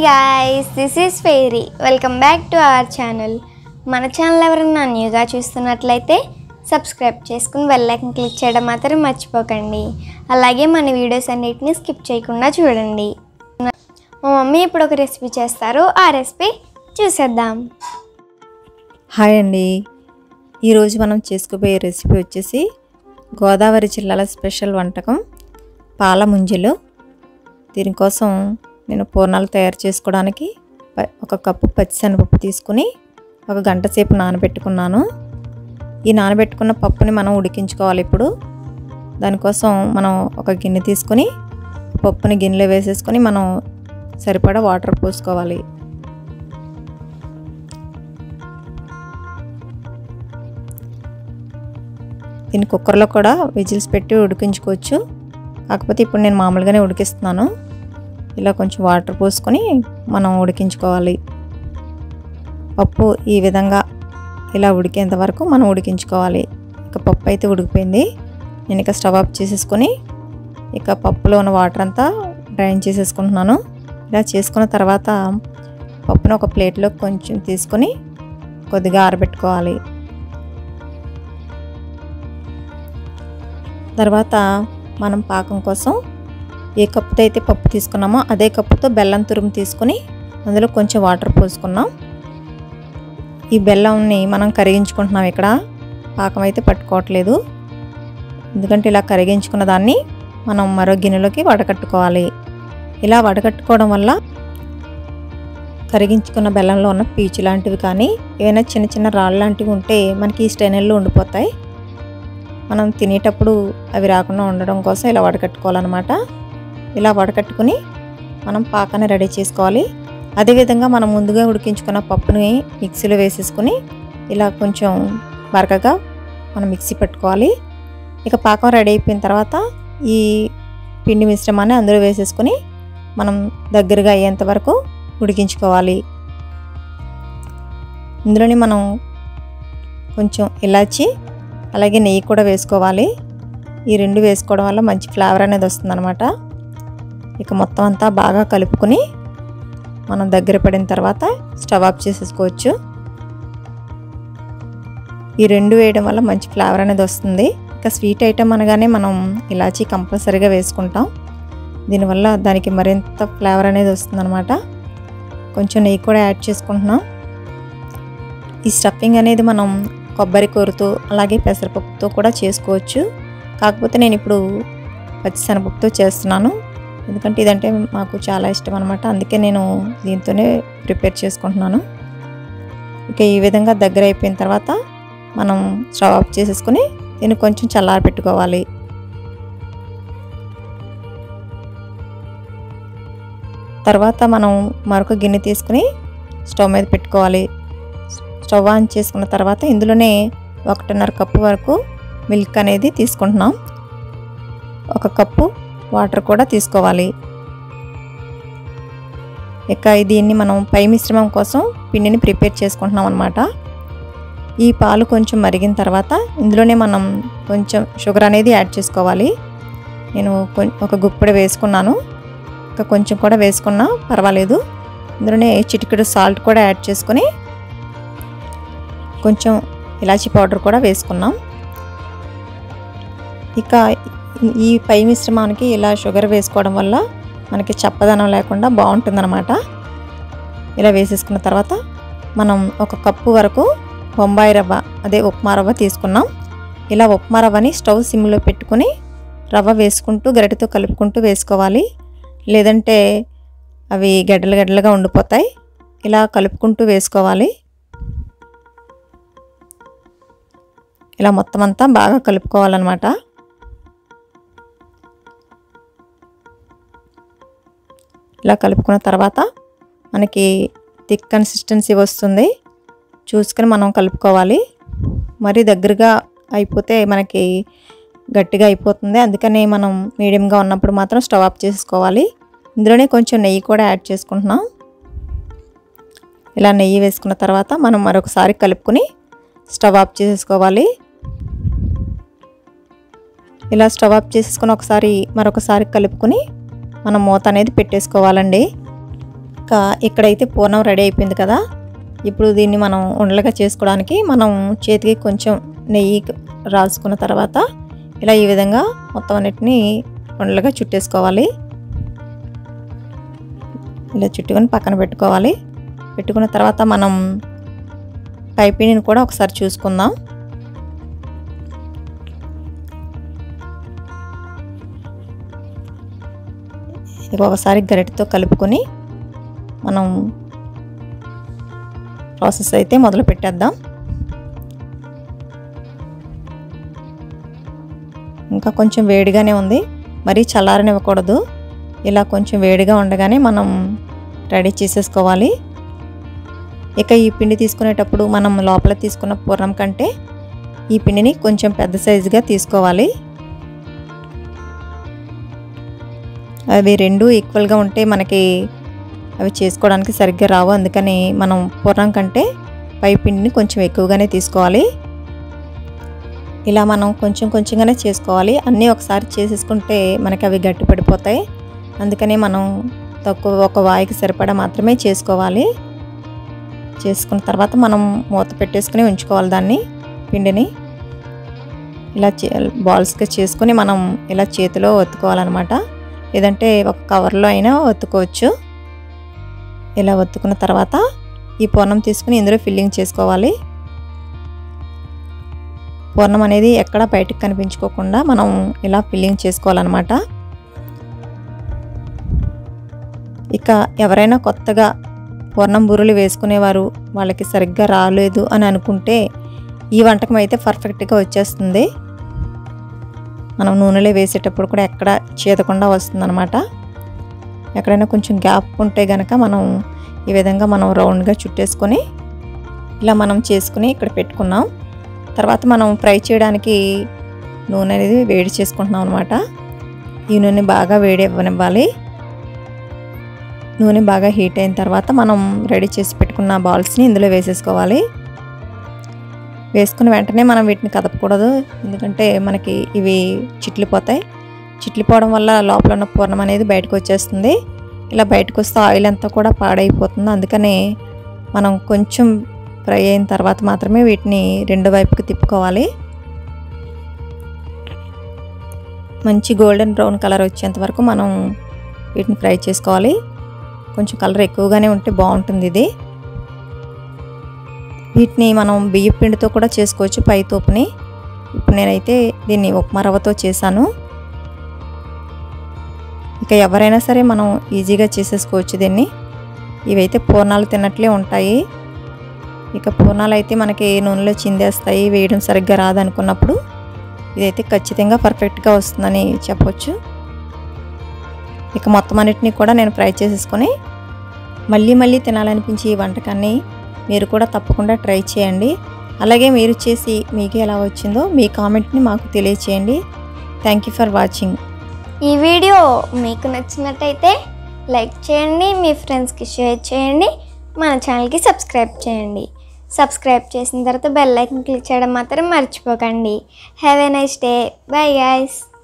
guys this is fairy welcome back to our channel మన channel ఎవరైనా న్యూగా చూస్తున్నట్లయితే సబ్స్క్రైబ్ చేసుకుని బెల్ ఐకన్ క్లిక్ చేయడం మాత్రం మర్చిపోకండి అలాగే మన వీడియోస్ అన్నిటిని స్కిప్ చేయకుండా చూడండి మా మమ్మీ ఇప్పుడు ఒక రెసిపీ చేస్తారు ఆ రెసిపీ చూసేద్దాం హాయ్ అండి ఈరోజు మనం చేసుకోబోయే రెసిపీ వచ్చేసి గోదావరి జిల్లాల స్పెషల్ వంటకం పాల ముంజలు దీనికోసం నేను పూర్ణాలు తయారు చేసుకోవడానికి ప- ఒక కప్పు పచ్చిశనగపప్పు తీసుకుని ఒక గంట సేపు నానబెట్టుకున్నాను ఈ నానబెట్టుకున్న పప్పుని మనం ఉడికించుకోవాలి ఇప్పుడు దానికోసం మనం ఒక గిన్నె తీసుకొని పప్పుని గిన్నెలో వేసేసుకొని మనం సరిపడా వాటర్ పోసుకోవాలి దీన్ని కుక్కర్లో కూడా విజిల్స్ పెట్టి ఉడికించుకోవచ్చు కాకపోతే ఇప్పుడు నేను మామూలుగానే ఉడికిస్తున్నాను ఇలా కొంచెం వాటర్ పోసుకొని మనం ఉడికించుకోవాలి పప్పు ఈ విధంగా ఇలా ఉడికేంత వరకు మనం ఉడికించుకోవాలి ఇక పప్పు అయితే ఉడికిపోయింది నేను ఇక స్టవ్ ఆఫ్ చేసేసుకొని ఇక పప్పులో ఉన్న వాటర్ అంతా డ్రైన్ చేసేసుకుంటున్నాను ఇలా చేసుకున్న తర్వాత పప్పును ఒక ప్లేట్లో కొంచెం తీసుకొని కొద్దిగా ఆరబెట్టుకోవాలి తర్వాత మనం పాకం కోసం ఏ కప్పుతో అయితే పప్పు తీసుకున్నామో అదే కప్పుతో బెల్లం తురుము తీసుకొని అందులో కొంచెం వాటర్ పోసుకున్నాం ఈ బెల్లంని మనం కరిగించుకుంటున్నాం ఇక్కడ పాకం అయితే పట్టుకోవట్లేదు ఎందుకంటే ఇలా కరిగించుకున్న దాన్ని మనం మరో గిన్నెలోకి వడకట్టుకోవాలి ఇలా వడకట్టుకోవడం వల్ల కరిగించుకున్న బెల్లంలో ఉన్న పీచు లాంటివి కానీ ఏవైనా చిన్న చిన్న రాళ్ళు లాంటివి ఉంటే మనకి ఈ స్టెనెల్లో ఉండిపోతాయి మనం తినేటప్పుడు అవి రాకుండా ఉండడం కోసం ఇలా వడకట్టుకోవాలన్నమాట ఇలా వడకట్టుకుని మనం పాకాన్ని రెడీ చేసుకోవాలి అదేవిధంగా మనం ముందుగా ఉడికించుకున్న పప్పుని మిక్సీలో వేసేసుకుని ఇలా కొంచెం బరకగా మనం మిక్సీ పెట్టుకోవాలి ఇక పాకం రెడీ అయిపోయిన తర్వాత ఈ పిండి మిశ్రమాన్ని అందులో వేసేసుకుని మనం దగ్గరగా అయ్యేంత వరకు ఉడికించుకోవాలి ఇందులోని మనం కొంచెం ఇలాచి అలాగే నెయ్యి కూడా వేసుకోవాలి ఈ రెండు వేసుకోవడం వల్ల మంచి ఫ్లేవర్ అనేది వస్తుందన్నమాట ఇక మొత్తం అంతా బాగా కలుపుకొని మనం దగ్గర పడిన తర్వాత స్టవ్ ఆఫ్ చేసేసుకోవచ్చు ఈ రెండు వేయడం వల్ల మంచి ఫ్లేవర్ అనేది వస్తుంది ఇక స్వీట్ ఐటమ్ అనగానే మనం ఇలాచీ కంపల్సరీగా వేసుకుంటాం దీనివల్ల దానికి మరింత ఫ్లేవర్ అనేది వస్తుందన్నమాట కొంచెం నెయ్యి కూడా యాడ్ చేసుకుంటున్నాం ఈ స్టఫింగ్ అనేది మనం కొబ్బరి కూరతో అలాగే పెసరపప్పుతో కూడా చేసుకోవచ్చు కాకపోతే నేను ఇప్పుడు పచ్చిశనగపప్పుతో చేస్తున్నాను ఎందుకంటే ఇదంటే మాకు చాలా ఇష్టం అనమాట అందుకే నేను దీంతోనే ప్రిపేర్ చేసుకుంటున్నాను ఇక ఈ విధంగా దగ్గర అయిపోయిన తర్వాత మనం స్టవ్ ఆఫ్ చేసేసుకుని దీన్ని కొంచెం చల్లారి పెట్టుకోవాలి తర్వాత మనం మరొక గిన్నె తీసుకుని స్టవ్ మీద పెట్టుకోవాలి స్టవ్ ఆన్ చేసుకున్న తర్వాత ఇందులోనే ఒకటిన్నర కప్పు వరకు మిల్క్ అనేది తీసుకుంటున్నాం ఒక కప్పు వాటర్ కూడా తీసుకోవాలి ఇక దీన్ని మనం పై మిశ్రమం కోసం పిండిని ప్రిపేర్ చేసుకుంటున్నాం అనమాట ఈ పాలు కొంచెం మరిగిన తర్వాత ఇందులోనే మనం కొంచెం షుగర్ అనేది యాడ్ చేసుకోవాలి నేను కొం- ఒక గుప్పెడు వేసుకున్నాను ఇంకా కొంచెం కూడా వేసుకున్నా పర్వాలేదు ఇందులోనే చిటికెడు సాల్ట్ కూడా యాడ్ చేసుకొని కొంచెం ఇలాచీ పౌడర్ కూడా వేసుకున్నాం ఇక ఈ పై మిశ్రమానికి ఇలా షుగర్ వేసుకోవడం వల్ల మనకి చప్పదనం లేకుండా బాగుంటుందన్నమాట ఇలా వేసేసుకున్న తర్వాత మనం ఒక కప్పు వరకు బొంబాయి రవ్వ అదే ఉప్మా రవ్వ తీసుకున్నాం ఇలా ఉప్మా రవ్వని స్టవ్ సిమ్లో పెట్టుకొని రవ్వ వేసుకుంటూ గరిటెతో కలుపుకుంటూ వేసుకోవాలి లేదంటే అవి గడ్డలు గడ్డలుగా ఉండిపోతాయి ఇలా కలుపుకుంటూ వేసుకోవాలి ఇలా మొత్తం అంతా బాగా కలుపుకోవాలన్నమాట ఇలా కలుపుకున్న తర్వాత మనకి థిక్ కన్సిస్టెన్సీ వస్తుంది చూసుకొని మనం కలుపుకోవాలి మరి దగ్గరగా అయిపోతే మనకి గట్టిగా అయిపోతుంది అందుకని మనం మీడియంగా ఉన్నప్పుడు మాత్రం స్టవ్ ఆఫ్ చేసుకోవాలి ఇందులోనే కొంచెం నెయ్యి కూడా యాడ్ చేసుకుంటున్నాం ఇలా నెయ్యి వేసుకున్న తర్వాత మనం మరొకసారి కలుపుకొని స్టవ్ ఆఫ్ చేసేసుకోవాలి ఇలా స్టవ్ ఆఫ్ చేసేసుకొని ఒకసారి మరొకసారి కలుపుకొని మనం మూత అనేది పెట్టేసుకోవాలండి ఇంకా ఇక్కడైతే పూర్ణం రెడీ అయిపోయింది కదా ఇప్పుడు దీన్ని మనం ఉండలుగా చేసుకోవడానికి మనం చేతికి కొంచెం నెయ్యి రాసుకున్న తర్వాత ఇలా ఈ విధంగా మొత్తం అన్నిటిని ఉండలుగా చుట్టేసుకోవాలి ఇలా చుట్టుకొని పక్కన పెట్టుకోవాలి పెట్టుకున్న తర్వాత మనం పైపిండిని కూడా ఒకసారి చూసుకుందాం ఇక ఒకసారి గరిటతో కలుపుకొని మనం ప్రాసెస్ అయితే మొదలు పెట్టేద్దాం ఇంకా కొంచెం వేడిగానే ఉంది మరీ చల్లారనివ్వకూడదు ఇలా కొంచెం వేడిగా ఉండగానే మనం రెడీ చేసేసుకోవాలి ఇక ఈ పిండి తీసుకునేటప్పుడు మనం లోపల తీసుకున్న పూర్ణం కంటే ఈ పిండిని కొంచెం పెద్ద సైజుగా తీసుకోవాలి అవి రెండు ఈక్వల్గా ఉంటే మనకి అవి చేసుకోవడానికి సరిగ్గా రావు అందుకని మనం పూర్ణం కంటే పై పిండిని కొంచెం ఎక్కువగానే తీసుకోవాలి ఇలా మనం కొంచెం కొంచెంగానే చేసుకోవాలి అన్నీ ఒకసారి చేసేసుకుంటే మనకి అవి గట్టి పడిపోతాయి అందుకని మనం తక్కువ ఒక వాయికి సరిపడా మాత్రమే చేసుకోవాలి చేసుకున్న తర్వాత మనం మూత పెట్టేసుకుని ఉంచుకోవాలి దాన్ని పిండిని ఇలా చే బాల్స్గా చేసుకుని మనం ఇలా చేతిలో ఒత్తుకోవాలన్నమాట లేదంటే ఒక కవర్లో అయినా ఒత్తుకోవచ్చు ఇలా ఒత్తుకున్న తర్వాత ఈ పూర్ణం తీసుకుని ఇందులో ఫిల్లింగ్ చేసుకోవాలి పూర్ణం అనేది ఎక్కడ బయటకు కనిపించుకోకుండా మనం ఇలా ఫిల్లింగ్ చేసుకోవాలన్నమాట ఇక ఎవరైనా కొత్తగా పూర్ణం బూరెలు వేసుకునేవారు వాళ్ళకి సరిగ్గా రాలేదు అని అనుకుంటే ఈ వంటకం అయితే పర్ఫెక్ట్గా వచ్చేస్తుంది మనం నూనెలో వేసేటప్పుడు కూడా ఎక్కడ చేదకుండా వస్తుందన్నమాట ఎక్కడైనా కొంచెం గ్యాప్ ఉంటే గనక మనం ఈ విధంగా మనం రౌండ్గా చుట్టేసుకొని ఇలా మనం చేసుకుని ఇక్కడ పెట్టుకున్నాం తర్వాత మనం ఫ్రై చేయడానికి నూనె అనేది వేడి చేసుకుంటున్నాం అనమాట ఈ నూనె బాగా వేడి ఇవ్వనివ్వాలి నూనె బాగా హీట్ అయిన తర్వాత మనం రెడీ చేసి పెట్టుకున్న బాల్స్ని ఇందులో వేసేసుకోవాలి వేసుకున్న వెంటనే మనం వీటిని కదపకూడదు ఎందుకంటే మనకి ఇవి చిట్లిపోతాయి చిట్లిపోవడం వల్ల లోపల ఉన్న పూర్ణం అనేది బయటకు వచ్చేస్తుంది ఇలా బయటకు వస్తే ఆయిల్ అంతా కూడా పాడైపోతుంది అందుకని మనం కొంచెం ఫ్రై అయిన తర్వాత మాత్రమే వీటిని రెండు వైపుకి తిప్పుకోవాలి మంచి గోల్డెన్ బ్రౌన్ కలర్ వచ్చేంత వరకు మనం వీటిని ఫ్రై చేసుకోవాలి కొంచెం కలర్ ఎక్కువగానే ఉంటే బాగుంటుంది ఇది వీటిని మనం బియ్య పిండితో కూడా చేసుకోవచ్చు పై తోపుని ఇప్పుడు నేనైతే దీన్ని ఉప్మా రవ్వతో చేశాను ఇక ఎవరైనా సరే మనం ఈజీగా చేసేసుకోవచ్చు దీన్ని ఇవైతే పూర్ణాలు తిన్నట్లే ఉంటాయి ఇక పూర్ణాలు అయితే మనకి నూనెలో చిందేస్తాయి వేయడం సరిగ్గా రాదనుకున్నప్పుడు ఇదైతే ఖచ్చితంగా పర్ఫెక్ట్గా వస్తుందని చెప్పొచ్చు ఇక మొత్తం అన్నిటిని కూడా నేను ఫ్రై చేసేసుకొని మళ్ళీ మళ్ళీ తినాలనిపించి ఈ వంటకాన్ని మీరు కూడా తప్పకుండా ట్రై చేయండి అలాగే మీరు చేసి మీకు ఎలా వచ్చిందో మీ కామెంట్ని మాకు తెలియచేయండి థ్యాంక్ యూ ఫర్ వాచింగ్ ఈ వీడియో మీకు నచ్చినట్టయితే లైక్ చేయండి మీ ఫ్రెండ్స్కి షేర్ చేయండి మన ఛానల్కి సబ్స్క్రైబ్ చేయండి సబ్స్క్రైబ్ చేసిన తర్వాత బెల్ ఐకన్ క్లిక్ చేయడం మాత్రం మర్చిపోకండి have a nice day bye guys